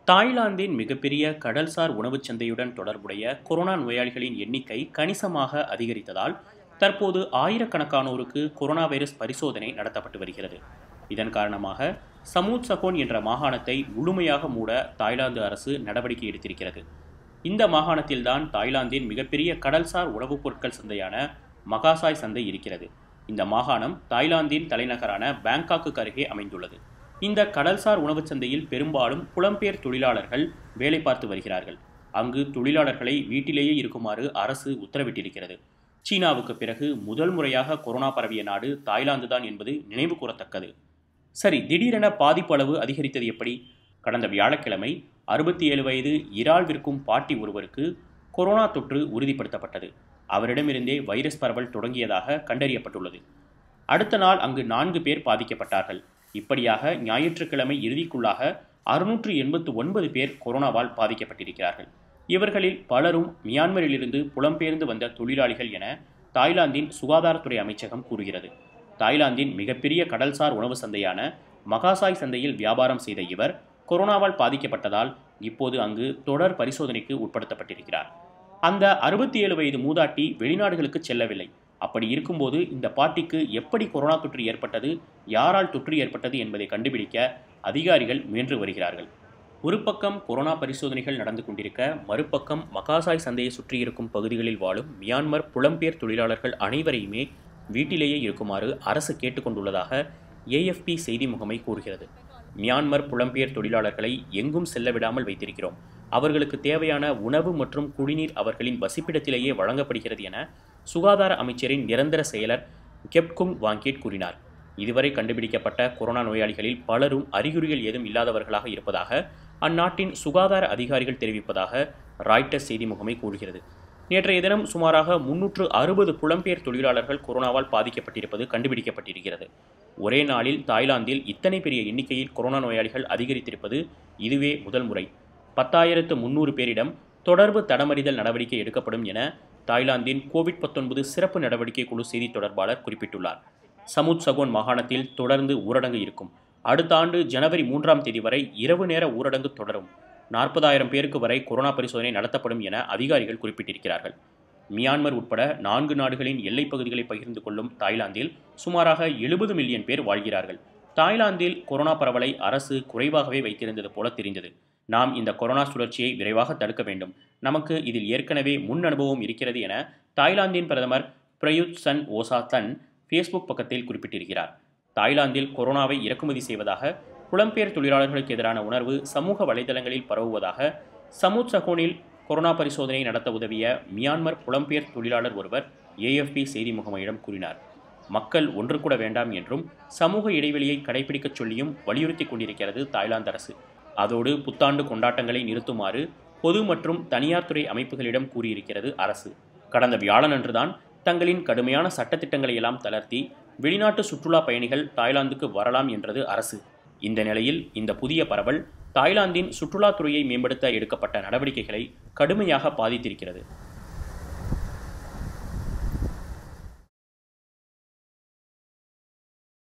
தாய்லாந்தின் மிகப்பெரிய கடல்சார் உணவுச் சந்தையுடன் தொடர்புடைய கொரோனா நோயாளிகளின் எண்ணிக்கை கணிசமாக அதிகரித்ததால் தற்போது ஆயிரக்கணக்கானோருக்கு கொரோனா வைரஸ் பரிசோதனை நடத்தப்பட்டு வருகிறது இதன் காரணமாக சமூத் சகோன் என்ற மாகாணத்தை முழுமையாக மூட தாய்லாந்து அரசு நடவடிக்கை எடுத்திருக்கிறது இந்த மாகாணத்தில்தான் தாய்லாந்தின் மிகப்பெரிய கடல்சார் உணவுப் பொருட்கள் சந்தையான மகாசாய் சந்தை இருக்கிறது இந்த மாகாணம் தாய்லாந்தின் தலைநகரான பேங்காக்கு அருகே அமைந்துள்ளது இந்த கடல்சார் உணவுச் சந்தையில் பெரும்பாலும் புலம்பெயர் தொழிலாளர்கள் வேலை பார்த்து வருகிறார்கள் அங்கு தொழிலாளர்களை வீட்டிலேயே இருக்குமாறு அரசு உத்தரவிட்டிருக்கிறது சீனாவுக்கு பிறகு முதல் முறையாக கொரோனா பரவிய நாடு தாய்லாந்து தான் என்பது நினைவு கூறத்தக்கது சரி திடீரென பாதிப்பு அளவு அதிகரித்தது எப்படி கடந்த வியாழக்கிழமை அறுபத்தி ஏழு வயது இறால் விற்கும் பாட்டி ஒருவருக்கு கொரோனா தொற்று உறுதிப்படுத்தப்பட்டது அவரிடமிருந்தே வைரஸ் பரவல் தொடங்கியதாக கண்டறியப்பட்டுள்ளது அடுத்த நாள் அங்கு நான்கு பேர் பாதிக்கப்பட்டார்கள் இப்படியாக ஞாயிற்றுக்கிழமை இறுதிக்குள்ளாக அறுநூற்று எண்பத்து ஒன்பது பேர் கொரோனாவால் பாதிக்கப்பட்டிருக்கிறார்கள் இவர்களில் பலரும் மியான்மரிலிருந்து புலம்பெயர்ந்து வந்த தொழிலாளிகள் என தாய்லாந்தின் சுகாதாரத்துறை அமைச்சகம் கூறுகிறது தாய்லாந்தின் மிகப்பெரிய கடல்சார் உணவு சந்தையான மகாசாய் சந்தையில் வியாபாரம் செய்த இவர் கொரோனாவால் பாதிக்கப்பட்டதால் இப்போது அங்கு தொடர் பரிசோதனைக்கு உட்படுத்தப்பட்டிருக்கிறார் அந்த அறுபத்தி ஏழு வயது மூதாட்டி வெளிநாடுகளுக்கு செல்லவில்லை அப்படி இருக்கும்போது இந்த பாட்டிக்கு எப்படி கொரோனா தொற்று ஏற்பட்டது யாரால் தொற்று ஏற்பட்டது என்பதை கண்டுபிடிக்க அதிகாரிகள் முயன்று வருகிறார்கள் ஒரு பக்கம் கொரோனா பரிசோதனைகள் நடந்து கொண்டிருக்க மறுபக்கம் மகாசாய் சந்தையை சுற்றியிருக்கும் பகுதிகளில் வாழும் மியான்மர் புலம்பெயர் தொழிலாளர்கள் அனைவரையுமே வீட்டிலேயே இருக்குமாறு அரசு கேட்டுக்கொண்டுள்ளதாக ஏஎஃப்பி செய்தி முகமை கூறுகிறது மியான்மர் புலம்பெயர் தொழிலாளர்களை எங்கும் செல்ல விடாமல் வைத்திருக்கிறோம் அவர்களுக்கு தேவையான உணவு மற்றும் குடிநீர் அவர்களின் வசிப்பிடத்திலேயே வழங்கப்படுகிறது என சுகாதார அமைச்சரின் நிரந்தர செயலர் கெப்குங் வாங்கேட் கூறினார் இதுவரை கண்டுபிடிக்கப்பட்ட கொரோனா நோயாளிகளில் பலரும் அறிகுறிகள் ஏதும் இல்லாதவர்களாக இருப்பதாக அந்நாட்டின் சுகாதார அதிகாரிகள் தெரிவிப்பதாக ராய்டர்ஸ் செய்தி முகமை கூறுகிறது நேற்றைய தினம் சுமாராக முன்னூற்று அறுபது புலம்பெயர் தொழிலாளர்கள் கொரோனாவால் பாதிக்கப்பட்டிருப்பது கண்டுபிடிக்கப்பட்டிருக்கிறது ஒரே நாளில் தாய்லாந்தில் இத்தனை பெரிய எண்ணிக்கையில் கொரோனா நோயாளிகள் அதிகரித்திருப்பது இதுவே முதல் முறை பத்தாயிரத்து முன்னூறு பேரிடம் தொடர்பு தடமறிதல் நடவடிக்கை எடுக்கப்படும் என தாய்லாந்தின் கோவிட் பத்தொன்பது சிறப்பு நடவடிக்கை குழு செய்தி தொடர்பாளர் குறிப்பிட்டுள்ளார் சமுத் சகோன் மாகாணத்தில் தொடர்ந்து ஊரடங்கு இருக்கும் அடுத்த ஆண்டு ஜனவரி மூன்றாம் தேதி வரை இரவு நேர ஊரடங்கு தொடரும் நாற்பதாயிரம் பேருக்கு வரை கொரோனா பரிசோதனை நடத்தப்படும் என அதிகாரிகள் குறிப்பிட்டிருக்கிறார்கள் மியான்மர் உட்பட நான்கு நாடுகளின் எல்லைப் பகுதிகளை பகிர்ந்து கொள்ளும் தாய்லாந்தில் சுமாராக எழுபது மில்லியன் பேர் வாழ்கிறார்கள் தாய்லாந்தில் கொரோனா பரவலை அரசு குறைவாகவே வைத்திருந்தது போல தெரிந்தது நாம் இந்த கொரோனா சுழற்சியை விரைவாக தடுக்க வேண்டும் நமக்கு இதில் ஏற்கனவே முன் அனுபவம் இருக்கிறது என தாய்லாந்தின் பிரதமர் பிரயுத் சன் ஓசா தன் ஃபேஸ்புக் பக்கத்தில் குறிப்பிட்டிருக்கிறார் தாய்லாந்தில் கொரோனாவை இறக்குமதி செய்வதாக புலம்பெயர் தொழிலாளர்களுக்கு எதிரான உணர்வு சமூக வலைதளங்களில் பரவுவதாக சமூத் சகோனில் கொரோனா பரிசோதனை நடத்த உதவிய மியான்மர் புலம்பெயர் தொழிலாளர் ஒருவர் ஏஎஃப்பி செய்தி முகமையிடம் கூறினார் மக்கள் ஒன்று கூட வேண்டாம் என்றும் சமூக இடைவெளியை கடைபிடிக்கச் சொல்லியும் வலியுறுத்தி கொண்டிருக்கிறது தாய்லாந்து அரசு அதோடு புத்தாண்டு கொண்டாட்டங்களை நிறுத்துமாறு பொது மற்றும் தனியார் துறை அமைப்புகளிடம் கூறியிருக்கிறது அரசு கடந்த வியாழனன்றுதான் தங்களின் கடுமையான சட்டத்திட்டங்களை எல்லாம் தளர்த்தி வெளிநாட்டு சுற்றுலா பயணிகள் தாய்லாந்துக்கு வரலாம் என்றது அரசு இந்த நிலையில் இந்த புதிய பரவல் தாய்லாந்தின் சுற்றுலாத்துறையை மேம்படுத்த எடுக்கப்பட்ட நடவடிக்கைகளை கடுமையாக பாதித்திருக்கிறது